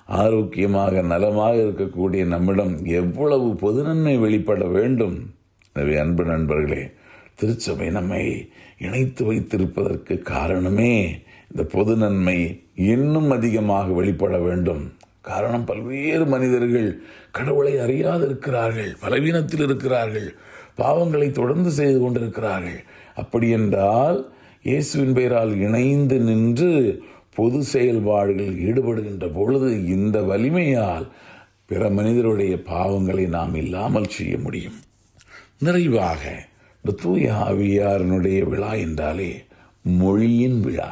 ஆரோக்கியமாக நலமாக இருக்கக்கூடிய நம்மிடம் எவ்வளவு பொது நன்மை வெளிப்பட வேண்டும் எனவே அன்பு நண்பர்களே திருச்சபை நம்மை இணைத்து வைத்திருப்பதற்கு காரணமே இந்த பொது நன்மை இன்னும் அதிகமாக வெளிப்பட வேண்டும் காரணம் பல்வேறு மனிதர்கள் கடவுளை அறியாது இருக்கிறார்கள் பலவீனத்தில் இருக்கிறார்கள் பாவங்களை தொடர்ந்து செய்து கொண்டிருக்கிறார்கள் அப்படி என்றால் இயேசுவின் பெயரால் இணைந்து நின்று பொது செயல்பாடுகளில் ஈடுபடுகின்ற பொழுது இந்த வலிமையால் பிற மனிதருடைய பாவங்களை நாம் இல்லாமல் செய்ய முடியும் நிறைவாக இந்த தூய ஆவியாரனுடைய விழா என்றாலே மொழியின் விழா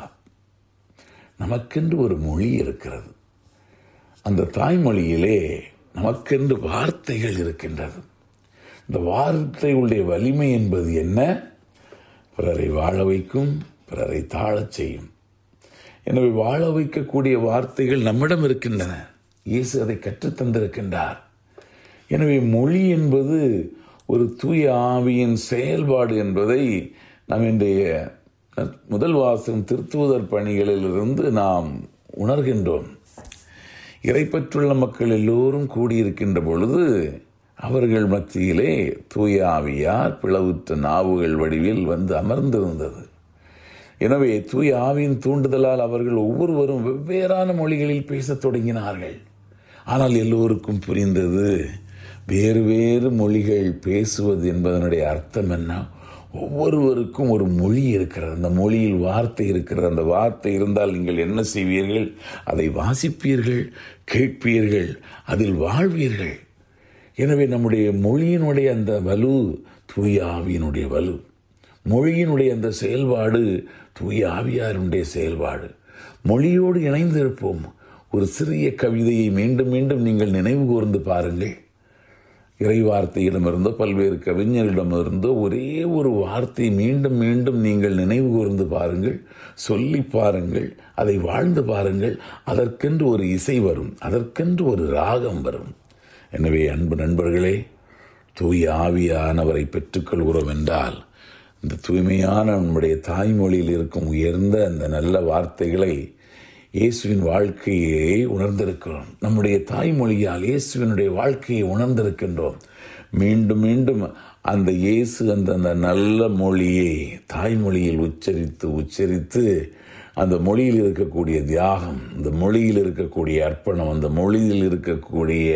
நமக்கென்று ஒரு மொழி இருக்கிறது அந்த தாய்மொழியிலே நமக்கென்று வார்த்தைகள் இருக்கின்றது இந்த வார்த்தைகளுடைய வலிமை என்பது என்ன பிறரை வாழ வைக்கும் பிறரை தாழச் செய்யும் எனவே வாழ வைக்கக்கூடிய வார்த்தைகள் நம்மிடம் இருக்கின்றன இயேசு அதை கற்றுத்தந்திருக்கின்றார் எனவே மொழி என்பது ஒரு தூய ஆவியின் செயல்பாடு என்பதை நாம் இன்றைய முதல் வாசகம் திருத்துவதர் பணிகளிலிருந்து நாம் உணர்கின்றோம் இறைப்பற்றுள்ள மக்கள் எல்லோரும் கூடியிருக்கின்ற பொழுது அவர்கள் மத்தியிலே தூய ஆவியார் பிளவுற்ற நாவுகள் வடிவில் வந்து அமர்ந்திருந்தது எனவே தூய ஆவியின் தூண்டுதலால் அவர்கள் ஒவ்வொருவரும் வெவ்வேறான மொழிகளில் பேசத் தொடங்கினார்கள் ஆனால் எல்லோருக்கும் புரிந்தது வேறு வேறு மொழிகள் பேசுவது என்பதனுடைய அர்த்தம் என்ன ஒவ்வொருவருக்கும் ஒரு மொழி இருக்கிறது அந்த மொழியில் வார்த்தை இருக்கிறது அந்த வார்த்தை இருந்தால் நீங்கள் என்ன செய்வீர்கள் அதை வாசிப்பீர்கள் கேட்பீர்கள் அதில் வாழ்வீர்கள் எனவே நம்முடைய மொழியினுடைய அந்த வலு தூய ஆவியினுடைய வலு மொழியினுடைய அந்த செயல்பாடு தூய ஆவியாருடைய செயல்பாடு மொழியோடு இணைந்திருப்போம் ஒரு சிறிய கவிதையை மீண்டும் மீண்டும் நீங்கள் நினைவு கூர்ந்து பாருங்கள் இறை வார்த்தையிடமிருந்தோ பல்வேறு கவிஞர்களிடமிருந்தோ ஒரே ஒரு வார்த்தை மீண்டும் மீண்டும் நீங்கள் நினைவு கூர்ந்து பாருங்கள் சொல்லி பாருங்கள் அதை வாழ்ந்து பாருங்கள் அதற்கென்று ஒரு இசை வரும் அதற்கென்று ஒரு ராகம் வரும் எனவே அன்பு நண்பர்களே தூய ஆவியானவரை பெற்றுக்கொள்கிறோம் என்றால் இந்த தூய்மையான நம்முடைய தாய்மொழியில் இருக்கும் உயர்ந்த அந்த நல்ல வார்த்தைகளை இயேசுவின் வாழ்க்கையை உணர்ந்திருக்கிறோம் நம்முடைய தாய்மொழியால் இயேசுவினுடைய வாழ்க்கையை உணர்ந்திருக்கின்றோம் மீண்டும் மீண்டும் அந்த இயேசு அந்த அந்த நல்ல மொழியை தாய்மொழியில் உச்சரித்து உச்சரித்து அந்த மொழியில் இருக்கக்கூடிய தியாகம் அந்த மொழியில் இருக்கக்கூடிய அர்ப்பணம் அந்த மொழியில் இருக்கக்கூடிய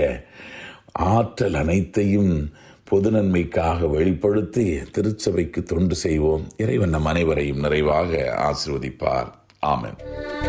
ஆற்றல் அனைத்தையும் பொது நன்மைக்காக வெளிப்படுத்தி திருச்சபைக்கு தொண்டு செய்வோம் இறைவன் நம் அனைவரையும் நிறைவாக ஆசிர்வதிப்பார் ஆமென்